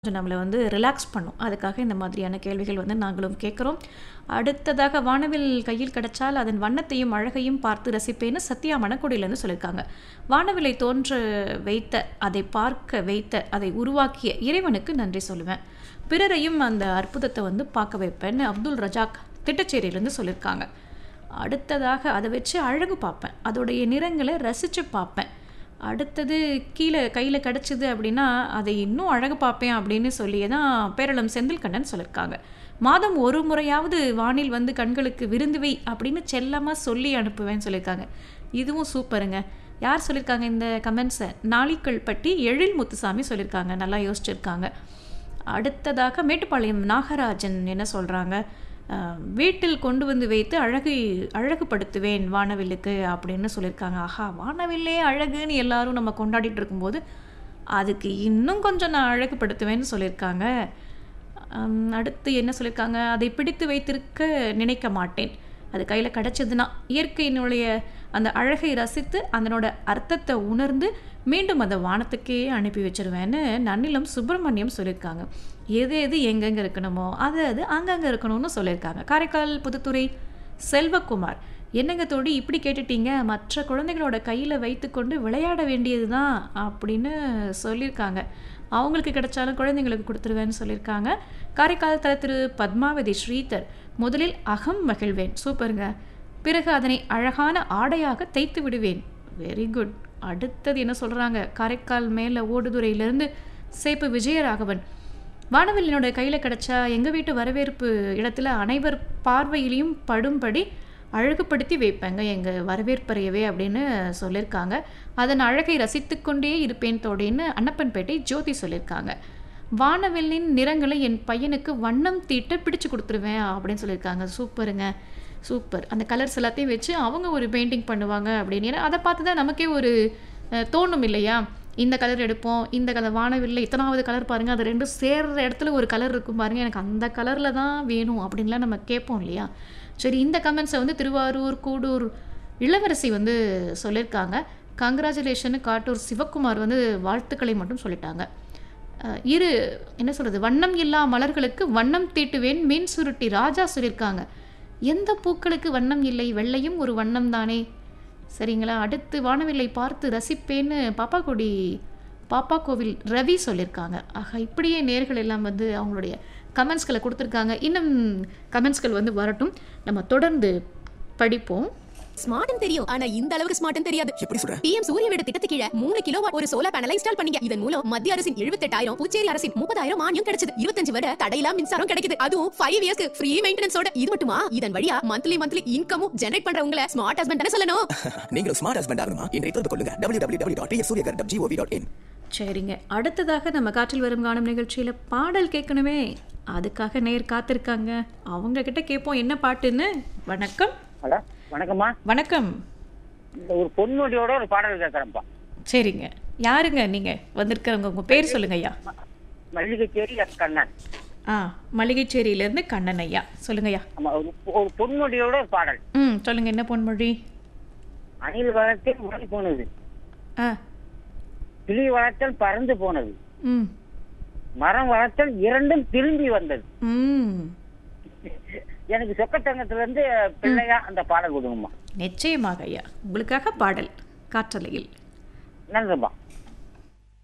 கொஞ்சம் நம்மளை வந்து ரிலாக்ஸ் பண்ணும் அதுக்காக இந்த மாதிரியான கேள்விகள் வந்து நாங்களும் கேட்குறோம் அடுத்ததாக வானவில் கையில் கிடைச்சால் அதன் வண்ணத்தையும் அழகையும் பார்த்து ரசிப்பேன்னு சத்யா மணக்குடியிலேருந்து சொல்லியிருக்காங்க வானவிலை தோன்ற வைத்த அதை பார்க்க வைத்த அதை உருவாக்கிய இறைவனுக்கு நன்றி சொல்லுவேன் பிறரையும் அந்த அற்புதத்தை வந்து பார்க்க வைப்பேன்னு அப்துல் ரஜாக் திட்டச்சேரியிலேருந்து சொல்லியிருக்காங்க அடுத்ததாக அதை வச்சு அழகு பார்ப்பேன் அதோடைய நிறங்களை ரசித்து பார்ப்பேன் அடுத்தது கீழே கையில் கிடச்சிது அப்படின்னா அதை இன்னும் அழகு பார்ப்பேன் அப்படின்னு சொல்லியே தான் பேரளம் செந்தில்கண்ணன் சொல்லியிருக்காங்க மாதம் ஒரு முறையாவது வானில் வந்து கண்களுக்கு விருந்து வை அப்படின்னு செல்லமாக சொல்லி அனுப்புவேன்னு சொல்லியிருக்காங்க இதுவும் சூப்பருங்க யார் சொல்லியிருக்காங்க இந்த கமெண்ட்ஸை நாளிக்கல் பட்டி எழில் முத்துசாமி சொல்லியிருக்காங்க நல்லா யோசிச்சிருக்காங்க அடுத்ததாக மேட்டுப்பாளையம் நாகராஜன் என்ன சொல்கிறாங்க வீட்டில் கொண்டு வந்து வைத்து அழகு அழகுபடுத்துவேன் வானவில்லுக்கு அப்படின்னு சொல்லியிருக்காங்க ஆஹா வானவில்லே அழகுன்னு எல்லாரும் நம்ம கொண்டாடிட்டு இருக்கும்போது அதுக்கு இன்னும் கொஞ்சம் நான் அழகுபடுத்துவேன்னு சொல்லியிருக்காங்க அம், அடுத்து என்ன சொல்லியிருக்காங்க அதை பிடித்து வைத்திருக்க நினைக்க மாட்டேன் அது கையில் கிடச்சதுன்னா இயற்கையினுடைய அந்த அழகை ரசித்து அதனோட அர்த்தத்தை உணர்ந்து மீண்டும் அந்த வானத்துக்கே அனுப்பி வச்சிருவேன்னு நன்னிலம் சுப்பிரமணியம் சொல்லியிருக்காங்க எது எது எங்கெங்கே இருக்கணுமோ அது அது அங்கங்கே இருக்கணும்னு சொல்லியிருக்காங்க காரைக்கால் புதுத்துறை செல்வகுமார் என்னங்க தோடி இப்படி கேட்டுட்டீங்க மற்ற குழந்தைகளோட கையில் வைத்துக்கொண்டு விளையாட வேண்டியது தான் அப்படின்னு சொல்லியிருக்காங்க அவங்களுக்கு கிடைச்சாலும் குழந்தைங்களுக்கு கொடுத்துருவேன்னு சொல்லியிருக்காங்க காரைக்கால் தல திரு பத்மாவதி ஸ்ரீதர் முதலில் அகம் மகிழ்வேன் சூப்பருங்க பிறகு அதனை அழகான ஆடையாக தைத்து விடுவேன் வெரி குட் அடுத்தது என்ன சொல்கிறாங்க காரைக்கால் மேலே ஓடுதுறையிலேருந்து சேப்பு விஜயராகவன் வானவில் என்னோட கையில் கிடச்சா எங்கள் வீட்டு வரவேற்பு இடத்துல அனைவர் பார்வையிலையும் படும்படி அழகுபடுத்தி வைப்பேங்க எங்கள் வரவேற்பறையவே அப்படின்னு சொல்லியிருக்காங்க அதன் அழகை ரசித்துக்கொண்டே இருப்பேன் தோடின்னு அன்னப்பன்பேட்டை ஜோதி சொல்லியிருக்காங்க வானவில்லின் நிறங்களை என் பையனுக்கு வண்ணம் தீட்ட பிடிச்சு கொடுத்துருவேன் அப்படின்னு சொல்லியிருக்காங்க சூப்பருங்க சூப்பர் அந்த கலர்ஸ் எல்லாத்தையும் வச்சு அவங்க ஒரு பெயிண்டிங் பண்ணுவாங்க அப்படின்னு ஏன்னா அதை பார்த்து தான் நமக்கே ஒரு அஹ், தோணும் இல்லையா இந்த கலர் எடுப்போம் இந்த கலர் வானவில்லை இத்தனாவது கலர் பாருங்கள் அது ரெண்டும் சேர்ற இடத்துல ஒரு கலர் இருக்கும் பாருங்கள் எனக்கு அந்த கலரில் தான் வேணும் அப்படின்லாம் நம்ம கேட்போம் இல்லையா சரி இந்த கமெண்ட்ஸை வந்து திருவாரூர் கூடூர் இளவரசி வந்து சொல்லியிருக்காங்க கங்க்ராச்சுலேஷன் காட்டூர் சிவக்குமார் வந்து வாழ்த்துக்களை மட்டும் சொல்லிட்டாங்க அஹ், இரு என்ன சொல்கிறது வண்ணம் இல்லா மலர்களுக்கு வண்ணம் தீட்டுவேன் மீன் சுருட்டி ராஜா சொல்லியிருக்காங்க எந்த பூக்களுக்கு வண்ணம் இல்லை வெள்ளையும் ஒரு வண்ணம் தானே சரிங்களா அடுத்து வானவில்லை பார்த்து ரசிப்பேன்னு பாப்பாக்கோடி பாப்பா கோவில் ரவி சொல்லியிருக்காங்க ஆக இப்படியே நேர்கள் எல்லாம் வந்து அவங்களுடைய கமெண்ட்ஸ்களை கொடுத்துருக்காங்க இன்னும் கமெண்ட்ஸ்கள் வந்து வரட்டும் நம்ம தொடர்ந்து படிப்போம் ஸ்மார்ட்னு தெரியும் ஆனா இந்த அளவுக்கு ஸ்மார்ட்னு தெரியாது எப்படி சொல்ற பிஎம் சூரிய வீடு திட்டத்துக்கு கீழ மூணு கிலோ ஒரு சோலார் பேனலை இன்ஸ்டால் பண்ணீங்க இதன் மூலம் மத்திய அரசின் எழுபத்தெட்டாயிரம் புதுச்சேரி அரசின் முப்பதாயிரம் மானியம் கிடைச்சது இருபத்தஞ்சு வருட தடையில்லா மின்சாரம் கிடைக்குது அதுவும் ஃபைவ் இயர்ஸ்க்கு ஃப்ரீ மெயின்டெனன்ஸோட இது மட்டுமா இதன் வழியா மந்த்லி மந்த்லி இன்கமும் ஜெனரேட் பண்றவங்கள ஸ்மார்ட் ஹஸ்பண்ட் தானே சொல்லணும் நீங்களும் ஸ்மார்ட் ஹஸ்பண்ட் ஆகணுமா இன்றைய தொடர்பு கொள்ளுங்க W W W dot Suryaghar dot G O V dot in சரிங்க அடுத்ததாக நம்ம காற்றில் வரும் காணும் நிகழ்ச்சியில் பாடல் கேட்கணுமே அதுக்காக நேர் காத்திருக்காங்க அவங்க கிட்ட கேட்போம் என்ன பாட்டுன்னு வணக்கம் ஹலோ வணக்கம்மா வணக்கம் இந்த ஒரு பொன்முடியோட ஒரு பாடல் கேட்குறேன்ப்பா சரிங்க யாருங்க நீங்கள் வந்திருக்கிறவங்க உங்கள் பேர் சொல்லுங்க ஐயா மல்லிகைச்சேரி எஸ் கண்ணன் ஆ மளிகைச்சேரியிலேருந்து கண்ணன் ஐயா சொல்லுங்க ஐயா ஆமா ஒரு ஒரு பொன்முடியோட ஒரு பாடல் ம் சொல்லுங்க என்ன பொன்மொழி அணில் வளர்த்தல் ஓடி போனது ஆ கிளி வளர்த்தல் பறந்து போனது ம் மரம் வளர்த்தல் இரண்டும் திரும்பி வந்தது ம் எனக்கு சொக்கத்தங்கத்துல இருந்து பிள்ளையா அந்த பாடல் கொடுங்கம்மா நிச்சயமாக ஐயா உங்களுக்காக பாடல் காற்றலையில் நன்றிம்மா